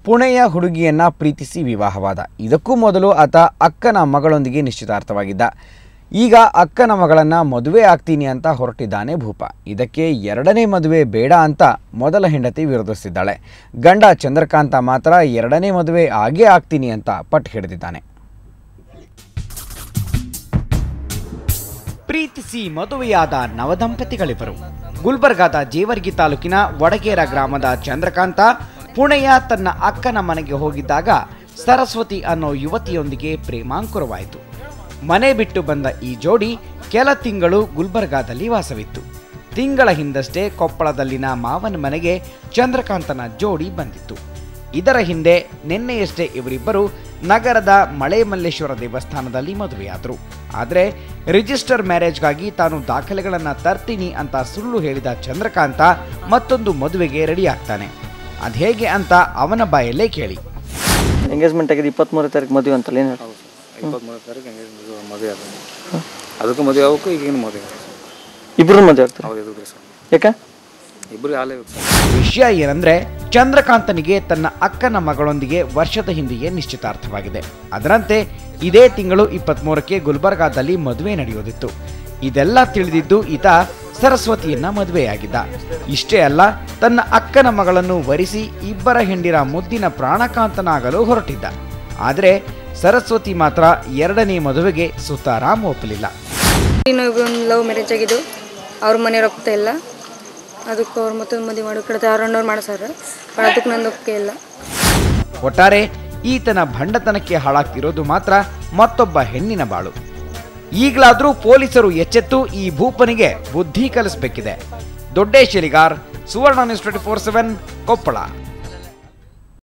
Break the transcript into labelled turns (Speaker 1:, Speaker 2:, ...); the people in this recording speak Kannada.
Speaker 1: ಪುಣೆಯ ಹುಡುಗಿಯನ್ನ ಪ್ರೀತಿಸಿ ವಿವಾಹವಾದ ಇದಕ್ಕೂ ಮೊದಲು ಆತ ಅಕ್ಕನ ಮಗಳೊಂದಿಗೆ ನಿಶ್ಚಿತಾರ್ಥವಾಗಿದ್ದ ಈಗ ಅಕ್ಕನ ಮಗಳನ್ನ ಮದುವೆ ಆಗ್ತೀನಿ ಅಂತ ಹೊರಟಿದ್ದಾನೆ ಭೂಪ ಇದಕ್ಕೆ ಎರಡನೇ ಮದುವೆ ಬೇಡ ಅಂತ ಮೊದಲ ಹೆಂಡತಿ ವಿರೋಧಿಸಿದ್ದಾಳೆ ಗಂಡ ಚಂದ್ರಕಾಂತ ಮಾತ್ರ ಎರಡನೇ ಮದುವೆ ಆಗೇ ಆಗ್ತೀನಿ ಅಂತ ಪಟ್ಟು ಹಿಡಿದಿದ್ದಾನೆ ಪ್ರೀತಿಸಿ ಮದುವೆಯಾದ ನವದಂಪತಿಗಳಿವರು ಗುಲ್ಬರ್ಗಾದ ಜೇವರ್ಗಿ ತಾಲೂಕಿನ ವಡಗೇರ ಗ್ರಾಮದ ಚಂದ್ರಕಾಂತ ಪುಣೆಯ ತನ್ನ ಅಕ್ಕನ ಮನೆಗೆ ಹೋಗಿದ್ದಾಗ ಸರಸ್ವತಿ ಅನ್ನೋ ಯುವತಿಯೊಂದಿಗೆ ಪ್ರೇಮಾಂಕುರವಾಯಿತು ಮನೆ ಬಿಟ್ಟು ಬಂದ ಈ ಜೋಡಿ ಕೆಲ ತಿಂಗಳು ಗುಲ್ಬರ್ಗಾದಲ್ಲಿ ವಾಸವಿತ್ತು ತಿಂಗಳ ಹಿಂದಷ್ಟೇ ಕೊಪ್ಪಳದಲ್ಲಿನ ಮಾವನ ಮನೆಗೆ ಚಂದ್ರಕಾಂತನ ಜೋಡಿ ಬಂದಿತ್ತು ಇದರ ಹಿಂದೆ ನಿನ್ನೆಯಷ್ಟೇ ಇವರಿಬ್ಬರು ನಗರದ ಮಳೆ ಮಲ್ಲೇಶ್ವರ ದೇವಸ್ಥಾನದಲ್ಲಿ ಮದುವೆಯಾದರು ಆದರೆ ರಿಜಿಸ್ಟರ್ ಮ್ಯಾರೇಜ್ಗಾಗಿ ತಾನು ದಾಖಲೆಗಳನ್ನು ತರ್ತೀನಿ ಅಂತ ಸುಳ್ಳು ಹೇಳಿದ ಚಂದ್ರಕಾಂತ ಮತ್ತೊಂದು ಮದುವೆಗೆ ರೆಡಿ ಆಗ್ತಾನೆ ಅದ್ಹೇಗೆ ಅಂತ ಅವನ ಬಾಯಲ್ಲೇ ಕೇಳಿ
Speaker 2: ಎಂಗೇಜ್ಮೆಂಟ್ ಆಗಿದೆ ಇಪ್ಪತ್ತ್ಮೂರನೇ ತಾರೀಕು ಮದುವೆ ಅಂತಲ್ಲ ಏನು ಹೇಳಿ
Speaker 3: ಇಪ್ಪತ್ತ್ಮೂರು ತಾರೀಕು ಹಂಗೆ ಮದುವೆ ಅದ ಅದಕ್ಕೂ ಮದುವೆ ಆಗೋಕ್ಕೂ ಈಗೇನು ಮದುವೆ
Speaker 2: ಇಬ್ಬರು ಮದುವೆ ಆಗ್ತಾರೆ
Speaker 3: ಹೌದು ಇದು ಸರ್
Speaker 2: ಯಾಕೆ
Speaker 3: ಇಬ್ಬರು ಹಾಲೇ ಬೇಕು ಸರ್
Speaker 1: ವಿಷಯ ಏನಂದ್ರೆ ಚಂದ್ರಕಾಂತನಿಗೆ ತನ್ನ ಅಕ್ಕನ ಮಗಳೊಂದಿಗೆ ವರ್ಷದ ಹಿಂದೆಯೇ ನಿಶ್ಚಿತಾರ್ಥವಾಗಿದೆ ಅದರಂತೆ ಇದೇ ತಿಂಗಳು ಇಪ್ಪತ್ಮೂರಕ್ಕೆ ಗುಲ್ಬರ್ಗಾದಲ್ಲಿ ಮದುವೆ ನಡೆಯೋದಿತ್ತು ಇದೆಲ್ಲ ತಿಳಿದಿದ್ದು ಈತ ಸರಸ್ವತಿಯನ್ನ ಮದುವೆಯಾಗಿದ್ದ ಇಷ್ಟೇ ಅಲ್ಲ ತನ್ನ ಅಕ್ಕನ ಮಗಳನ್ನು ವರಿಸಿ ಇಬ್ಬರ ಹೆಂಡಿರ ಮುದ್ದಿನ ಪ್ರಾಣಕಾಂತನಾಗಲು ಹೊರಟಿದ್ದ ಆದರೆ ಸರಸ್ವತಿ ಮಾತ್ರ ಎರಡನೇ ಮದುವೆಗೆ ಸುತಾರಾಮ್ ಒಪ್ಪಲಿಲ್ಲ
Speaker 4: ಇನ್ನೊಬ್ಬ ಒಂದು ಲವ್ ಮ್ಯಾರೇಜ್ ಆಗಿದ್ದು ಅವ್ರ ಮನೆಯವ್ರು ಒಪ್ತಾ ಇಲ್ಲ ಅದಕ್ಕೆ ಅವ್ರು ಮತ್ತೊಂದು ಮದುವೆ ಮಾಡೋ ಕಡೆ ಅವ್ರ ಅಣ್ಣವ್ರು ಮಾಡ್ಸಾರ ಅದಕ್ಕೆ ನಂದು ಒಪ್ಪಿಗೆ ಇಲ್ಲ
Speaker 1: ಒಟ್ಟಾರೆ ಈತನ ಭಂಡತನಕ್ಕೆ ಹಾಳಾಗ್ತಿರೋದು ಮಾತ್ರ ಮತ್ತೊಬ್ಬ ಹೆಣ್ಣಿನ ಬಾಳು ಈಗಲಾದರೂ ಪೊಲೀಸರು ಎಚ್ಚೆತ್ತು ಈ ಭೂಪನಿಗೆ ಬುದ್ಧಿ ಕಲಿಸಬೇಕಿದೆ Doddesh Yeligar Suvarna news twenty four seven Koppal